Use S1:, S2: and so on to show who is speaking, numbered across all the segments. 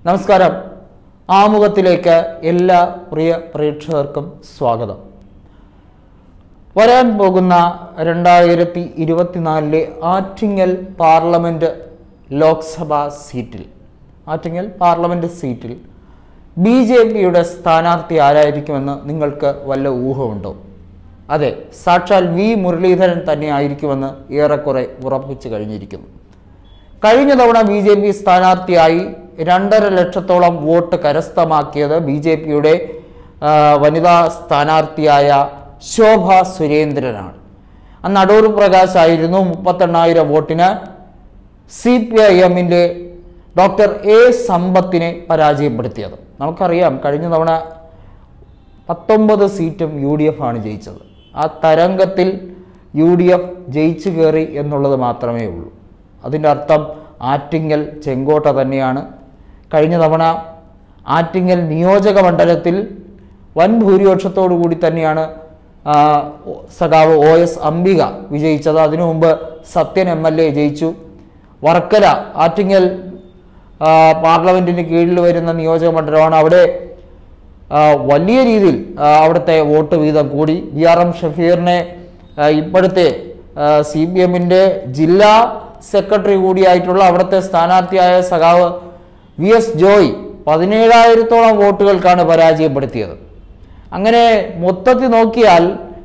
S1: നമസ്കാരം ആമുഖത്തിലേക്ക് എല്ലാ പ്രിയ പ്രേക്ഷകർക്കും സ്വാഗതം വരാൻ പോകുന്ന രണ്ടായിരത്തി ഇരുപത്തിനാലിലെ ആറ്റിങ്ങൽ പാർലമെൻറ്റ് ലോക്സഭാ സീറ്റിൽ ആറ്റിങ്ങൽ പാർലമെൻറ്റ് സീറ്റിൽ ബി ജെ പിയുടെ സ്ഥാനാർത്ഥി ആരായിരിക്കുമെന്ന് നിങ്ങൾക്ക് വല്ല ഊഹമുണ്ടോ അതെ സാക്ഷാൽ വി മുരളീധരൻ തന്നെ ആയിരിക്കുമെന്ന് ഏറെക്കുറെ ഉറപ്പിച്ചു കഴിഞ്ഞിരിക്കുന്നു കഴിഞ്ഞ തവണ ബി ജെ പി സ്ഥാനാർത്ഥിയായി രണ്ടര ലക്ഷത്തോളം വോട്ട് കരസ്ഥമാക്കിയത് ബി ജെ പിയുടെ വനിതാ സ്ഥാനാർത്ഥിയായ ശോഭ സുരേന്ദ്രനാണ് അന്ന് അടൂർ പ്രകാശ് ആയിരുന്നു മുപ്പത്തെണ്ണായിരം വോട്ടിന് സി പി ഐ എമ്മിൻ്റെ ഡോക്ടർ എ സമ്പത്തിനെ പരാജയപ്പെടുത്തിയത് നമുക്കറിയാം കഴിഞ്ഞ തവണ പത്തൊമ്പത് സീറ്റും യു ഡി എഫ് ആണ് ജയിച്ചത് ആ തരംഗത്തിൽ യു ഡി എഫ് ജയിച്ചു കയറി എന്നുള്ളത് മാത്രമേ ഉള്ളൂ അതിൻ്റെ അർത്ഥം ആറ്റിങ്ങൽ ചെങ്കോട്ട തന്നെയാണ് കഴിഞ്ഞ തവണ ആറ്റിങ്ങൽ നിയോജക മണ്ഡലത്തിൽ വൻ ഭൂരിപക്ഷത്തോടു കൂടി തന്നെയാണ് ആ, സഖാവ് ഒ എസ് അംബിക വിജയിച്ചത് അതിനു മുമ്പ് സത്യൻ എം എൽ എ ജയിച്ചു വർക്കല ആറ്റിങ്ങൽ ആ, പാർലമെന്റിന് കീഴിൽ വരുന്ന നിയോജക മണ്ഡലമാണ് അവിടെ ആ, വലിയ രീതിയിൽ ആ, അവിടുത്തെ വോട്ട് വീതം കൂടി ബി ആർ എം ഷഫീറിനെ ആ, ഇപ്പോഴത്തെ സി പി എമ്മിൻ്റെ ജില്ലാ സെക്രട്ടറി കൂടിയായിട്ടുള്ള അവിടുത്തെ സ്ഥാനാർത്ഥിയായ സഖാവ് വി എസ് ജോയ് പതിനേഴായിരത്തോളം വോട്ടുകൾക്കാണ് പരാജയപ്പെടുത്തിയത് അങ്ങനെ മൊത്തത്തിൽ നോക്കിയാൽ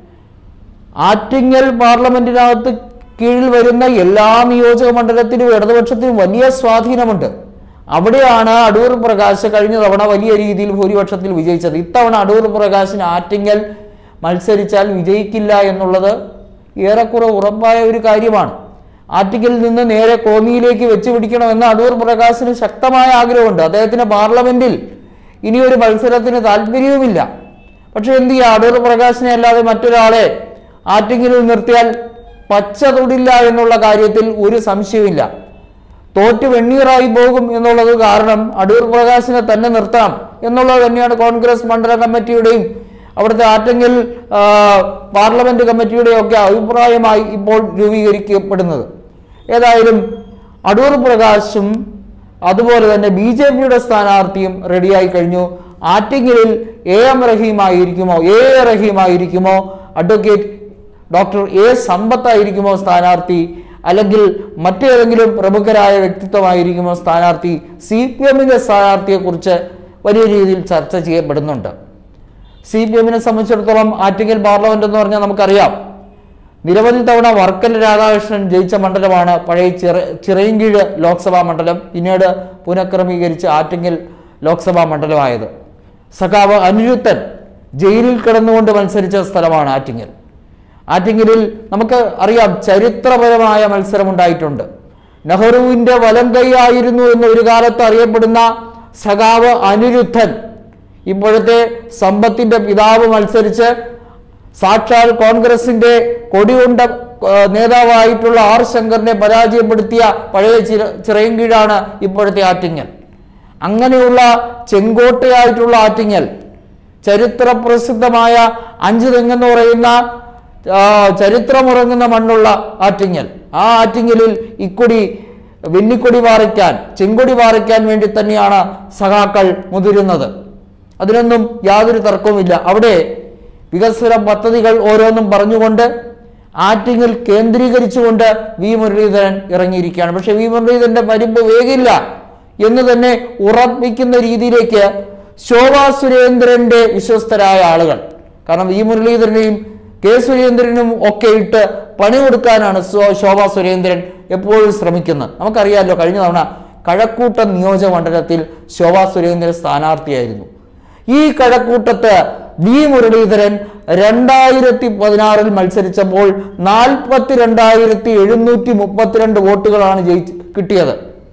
S1: ആറ്റിങ്ങൽ പാർലമെന്റിനകത്ത് കീഴിൽ വരുന്ന എല്ലാ നിയോജക മണ്ഡലത്തിലും ഇടതുപക്ഷത്തിനും വലിയ സ്വാധീനമുണ്ട് അവിടെയാണ് അടൂർ പ്രകാശ് കഴിഞ്ഞ തവണ വലിയ രീതിയിൽ ഭൂരിപക്ഷത്തിൽ വിജയിച്ചത് ഇത്തവണ അടൂർ പ്രകാശിന് ആറ്റിങ്ങൽ മത്സരിച്ചാൽ വിജയിക്കില്ല എന്നുള്ളത് ഏറെക്കുറെ ഉറപ്പായ ഒരു കാര്യമാണ് ആറ്റിങ്ങലിൽ നിന്ന് നേരെ കോന്നിയിലേക്ക് വെച്ച് പിടിക്കണമെന്ന് അടൂർ പ്രകാശിന് ശക്തമായ ആഗ്രഹമുണ്ട് അദ്ദേഹത്തിന് പാർലമെന്റിൽ ഇനിയൊരു മത്സരത്തിന് താല്പര്യവുമില്ല പക്ഷെ എന്ത് ചെയ്യുക അടൂർ പ്രകാശിനെ അല്ലാതെ മറ്റൊരാളെ ആറ്റിങ്ങലിൽ നിർത്തിയാൽ പച്ച തൊടില്ല എന്നുള്ള കാര്യത്തിൽ ഒരു സംശയമില്ല തോറ്റ് വെണ്ണീറായി പോകും എന്നുള്ളത് കാരണം അടൂർ പ്രകാശിനെ തന്നെ നിർത്തണം എന്നുള്ളത് തന്നെയാണ് കോൺഗ്രസ് മണ്ഡല കമ്മിറ്റിയുടെയും അവിടുത്തെ ആറ്റങ്ങൽ ആ, പാർലമെന്റ് കമ്മിറ്റിയുടെയും ഒക്കെ അഭിപ്രായമായി ഇപ്പോൾ രൂപീകരിക്കപ്പെടുന്നത് ഏതായാലും അടൂർ പ്രകാശും അതുപോലെ തന്നെ ബി ജെ പിയുടെ സ്ഥാനാർത്ഥിയും റെഡിയായി കഴിഞ്ഞു ആറ്റിങ്ങലിൽ എ എം റഹീമായിരിക്കുമോ എ എ റഹീമായിരിക്കുമോ അഡ്വക്കേറ്റ് ഡോക്ടർ എ സമ്പത്തായിരിക്കുമോ സ്ഥാനാർത്ഥി അല്ലെങ്കിൽ മറ്റേതെങ്കിലും പ്രമുഖരായ വ്യക്തിത്വമായിരിക്കുമോ സ്ഥാനാർത്ഥി സി പി എമ്മിൻ്റെ സ്ഥാനാർത്ഥിയെക്കുറിച്ച് വലിയ രീതിയിൽ ചർച്ച ചെയ്യപ്പെടുന്നുണ്ട് സി പി എമ്മിനെ സംബന്ധിച്ചിടത്തോളം ആറ്റിങ്ങൽ പാർലമെന്റ് എന്ന് പറഞ്ഞാൽ നമുക്കറിയാം നിരവധി തവണ വർക്കല രാധാകൃഷ്ണൻ ജയിച്ച മണ്ഡലമാണ് പഴയ ചിറ ചിറയൻകീഴ് ലോക്സഭാ മണ്ഡലം പിന്നീട് പുനഃക്രമീകരിച്ച് ആറ്റിങ്ങൽ ലോക്സഭാ മണ്ഡലമായത് സഖാവ് അനിരുദ്ധൻ ജയിലിൽ കിടന്നുകൊണ്ട് മത്സരിച്ച സ്ഥലമാണ് ആറ്റിങ്ങൽ ആറ്റിങ്ങലിൽ നമുക്ക് അറിയാം ചരിത്രപരമായ മത്സരമുണ്ടായിട്ടുണ്ട് നെഹ്റുവിന്റെ വലം കൈയായിരുന്നു എന്ന് ഒരു കാലത്ത് അറിയപ്പെടുന്ന സഖാവ് അനിരുദ്ധൻ ഇപ്പോഴത്തെ സമ്പത്തിന്റെ പിതാവ് മത്സരിച്ച് സാക്ഷാൽ കോൺഗ്രസിന്റെ കൊടികൊണ്ട ആ, നേതാവായിട്ടുള്ള ആർ ശങ്കറിനെ പരാജയപ്പെടുത്തിയ പഴയ ചിറ ചിറയൻകീഴാണ് ഇപ്പോഴത്തെ ആറ്റിങ്ങൽ അങ്ങനെയുള്ള ചെങ്കോട്ടയായിട്ടുള്ള ആറ്റിങ്ങൽ ചരിത്ര പ്രസിദ്ധമായ അഞ്ച് തെങ്ങെന്ന് പറയുന്ന ആ, ചരിത്രമുറങ്ങുന്ന മണ്ണുള്ള ആറ്റിങ്ങൽ ആ ആറ്റിങ്ങലിൽ ഇക്കൊടി വെന്നിക്കൊടി പാറിക്കാൻ ചെങ്കൊടി പാറിക്കാൻ വേണ്ടി തന്നെയാണ് സഖാക്കൾ മുതിരുന്നത് അതിനൊന്നും യാതൊരു തർക്കവുമില്ല അവിടെ വികസന പദ്ധതികൾ ഓരോന്നും പറഞ്ഞുകൊണ്ട് ആറ്റിങ്ങൽ കേന്ദ്രീകരിച്ചുകൊണ്ട് വി മുരളീധരൻ ഇറങ്ങിയിരിക്കുകയാണ് പക്ഷെ വി മുരളീധരന്റെ പരിപ്പ് വേഗില്ല എന്ന് തന്നെ ഉറപ്പിക്കുന്ന രീതിയിലേക്ക് ശോഭാ സുരേന്ദ്രന്റെ വിശ്വസ്തരായ ആളുകൾ കാരണം വി മുരളീധരനെയും കെ സുരേന്ദ്രനും ഒക്കെ ഇട്ട് പണി കൊടുക്കാനാണ് സോ- ശോഭാ സുരേന്ദ്രൻ എപ്പോഴും ശ്രമിക്കുന്നത് നമുക്കറിയാമല്ലോ കഴിഞ്ഞ തവണ കഴക്കൂട്ടം നിയോജക മണ്ഡലത്തിൽ ശോഭാ സുരേന്ദ്രൻ സ്ഥാനാർത്ഥിയായിരുന്നു ഈ കഴക്കൂട്ടത്ത് വി മുരളീധരൻ രണ്ടായിരത്തി പതിനാറിൽ മത്സരിച്ചപ്പോൾ നാൽപ്പത്തി രണ്ടായിരത്തി എഴുന്നൂറ്റി മുപ്പത്തിരണ്ട് വോട്ടുകളാണ് ജയിച്ച് കിട്ടിയത്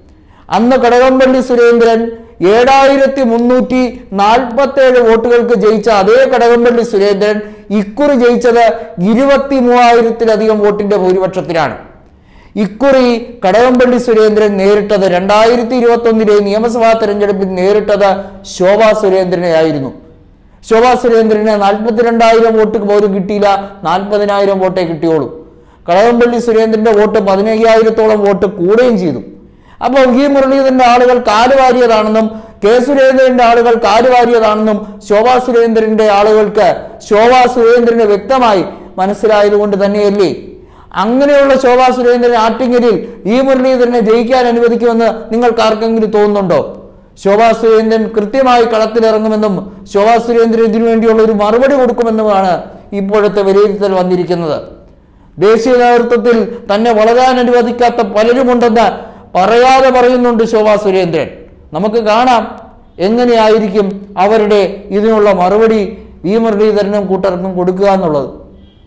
S1: അന്ന് കടകംപള്ളി സുരേന്ദ്രൻ ഏഴായിരത്തി മുന്നൂറ്റി നാൽപ്പത്തേഴ് വോട്ടുകൾക്ക് ജയിച്ച അതേ കടകംപള്ളി സുരേന്ദ്രൻ ഇക്കുറി ജയിച്ചത് ഇരുപത്തി മൂവായിരത്തിലധികം വോട്ടിന്റെ ഭൂരിപക്ഷത്തിലാണ് ഇക്കുറി കടകംപള്ളി സുരേന്ദ്രൻ നേരിട്ടത് രണ്ടായിരത്തി ഇരുപത്തി ഒന്നിലെ നിയമസഭാ തെരഞ്ഞെടുപ്പിൽ നേരിട്ടത് ശോഭാ സുരേന്ദ്രനെ ആയിരുന്നു ശോഭാ സുരേന്ദ്രന് നാൽപ്പത്തിരണ്ടായിരം വോട്ട് പോലും കിട്ടിയില്ല നാൽപ്പതിനായിരം വോട്ടേ കിട്ടിയോളൂ കടകംപള്ളി സുരേന്ദ്രന്റെ വോട്ട് പതിനയ്യായിരത്തോളം വോട്ട് കൂടുകയും ചെയ്തു അപ്പോൾ വി മുരളീധരന്റെ ആളുകൾ കാലുവാരിയതാണെന്നും കെ സുരേന്ദ്രന്റെ ആളുകൾ കാലുവാരിയതാണെന്നും ശോഭാ സുരേന്ദ്രന്റെ ആളുകൾക്ക് ശോഭാ സുരേന്ദ്രന് വ്യക്തമായി മനസ്സിലായതുകൊണ്ട് തന്നെയല്ലേ അങ്ങനെയുള്ള ശോഭാ സുരേന്ദ്രൻ ആറ്റിങ്ങലിൽ ഈ മുരളീധരനെ ജയിക്കാൻ അനുവദിക്കുമെന്ന് നിങ്ങൾക്ക് ആർക്കെങ്കിലും തോന്നുന്നുണ്ടോ ശോഭാ സുരേന്ദ്രൻ കൃത്യമായി കളത്തിലിറങ്ങുമെന്നും ശോഭാ സുരേന്ദ്രൻ ഇതിനു വേണ്ടിയുള്ള ഒരു മറുപടി കൊടുക്കുമെന്നുമാണ് ഇപ്പോഴത്തെ വിലയിരുത്തൽ വന്നിരിക്കുന്നത് ദേശീയ നേതൃത്വത്തിൽ തന്നെ വളരാൻ അനുവദിക്കാത്ത പലരുമുണ്ടെന്ന് പറയാതെ പറയുന്നുണ്ട് ശോഭാ സുരേന്ദ്രൻ നമുക്ക് കാണാം എങ്ങനെയായിരിക്കും അവരുടെ ഇതിനുള്ള മറുപടി വി മുരളീധരനും കൂട്ടർക്കും കൊടുക്കുക എന്നുള്ളത്